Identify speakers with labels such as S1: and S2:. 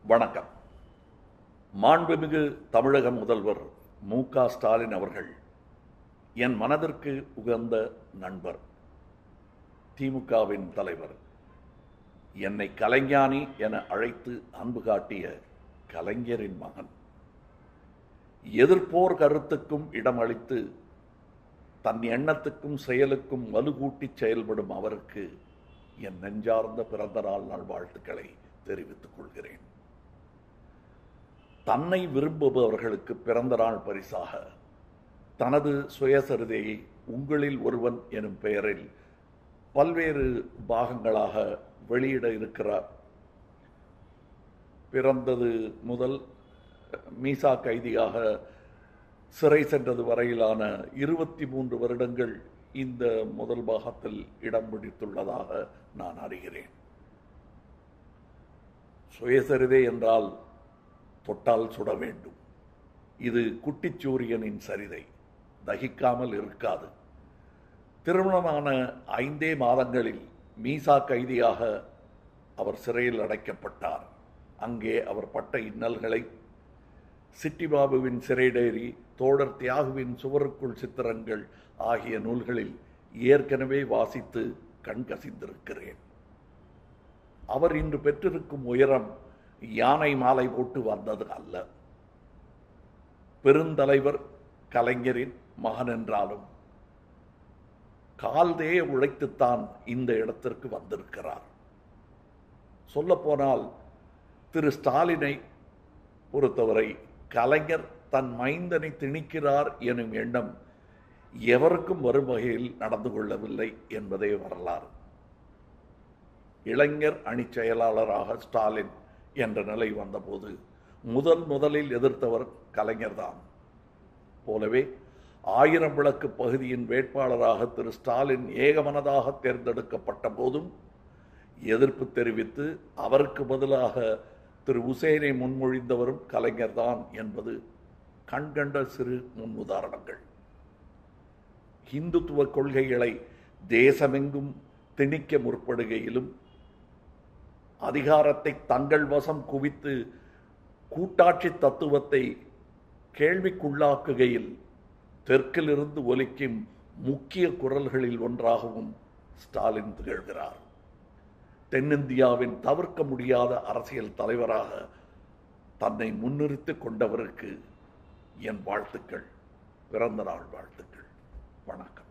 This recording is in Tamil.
S1: வணக்கம் மாண்புமிகு தமிழக முதல்வர் மு க ஸ்டாலின் அவர்கள் என் மனதிற்கு உகந்த நண்பர் திமுகவின் தலைவர் என்னை கலைஞானி என அழைத்து அன்பு காட்டிய கலைஞரின் மகன் எதிர்ப்போர் கருத்துக்கும் இடமளித்து தன் எண்ணத்துக்கும் செயலுக்கும் வலுகூட்டி செயல்படும் அவருக்கு என் நெஞ்சார்ந்த பிறந்த நாள் நல்வாழ்த்துக்களை தெரிவித்துக் கொள்கிறேன் தன்னை விரும்புபவர்களுக்கு பிறந்த நாள் பரிசாக தனது சுயசரிதையை உங்களில் ஒருவன் எனும் பெயரில் பல்வேறு பாகங்களாக வெளியிட இருக்கிறார் பிறந்தது முதல் மீசா கைதியாக சிறை சென்றது வரையிலான இருபத்தி மூன்று வருடங்கள் இந்த முதல் பாகத்தில் இடம் பிடித்துள்ளதாக நான் அறிகிறேன் சுயசரிதை என்றால் தொட்டால் சுட வேண்டும் இது குட்டிச்சூரியனின் சரிதை தகிக்காமல் இருக்காது திருமணமான ஐந்தே மாதங்களில் மீசா கைதியாக அவர் சிறையில் அடைக்கப்பட்டார் அங்கே அவர் பட்ட இன்னல்களை சிட்டிபாபுவின் சிறை டைரி தோழர் தியாகுவின் சுவருக்குள் சித்திரங்கள் ஆகிய நூல்களில் ஏற்கனவே வாசித்து கண் கசிந்திருக்கிறேன் அவர் இன்று பெற்றிருக்கும் உயரம் யானை மாலை போட்டு வந்தது அல்ல பெருந்தலைவர் கலைஞரின் மகன் என்றாலும் கால்தேய உழைத்துத்தான் இந்த இடத்திற்கு வந்திருக்கிறார் சொல்லப்போனால் திரு ஸ்டாலினை பொறுத்தவரை கலைஞர் தன் மைந்தனை திணிக்கிறார் எனும் எண்ணம் எவருக்கும் வரும் வகையில் நடந்து கொள்ளவில்லை என்பதே வரலாறு இளைஞர் அணி செயலாளராக ஸ்டாலின் என்ற நிலை வந்தபோது முதல் முதலில் எதிர்த்தவர் கலைஞர்தான் போலவே ஆயிரம் விளக்கு பகுதியின் வேட்பாளராக திரு ஸ்டாலின் ஏகமனதாக தேர்ந்தெடுக்கப்பட்ட போதும் எதிர்ப்பு தெரிவித்து அவருக்கு பதிலாக திரு உசேனை முன்மொழிந்தவரும் கலைஞர்தான் என்பது கண்கண்ட சிறு முன்னுதாரணங்கள் இந்துத்துவ கொள்கைகளை தேசமெங்கும் திணிக்க முற்படுகையிலும் அதிகாரத்தை தங்கள் வசம் குவித்து கூட்டாட்சி தத்துவத்தை கேள்விக்குள்ளாக்குகையில் தெற்கிலிருந்து ஒலிக்கும் முக்கிய குரல்களில் ஒன்றாகவும் ஸ்டாலின் திகழ்கிறார் தென்னிந்தியாவின் தவிர்க்க முடியாத அரசியல் தலைவராக தன்னை முன்னிறுத்தி கொண்டவருக்கு என் வாழ்த்துக்கள் பிறந்த நாள் வாழ்த்துக்கள் வணக்கம்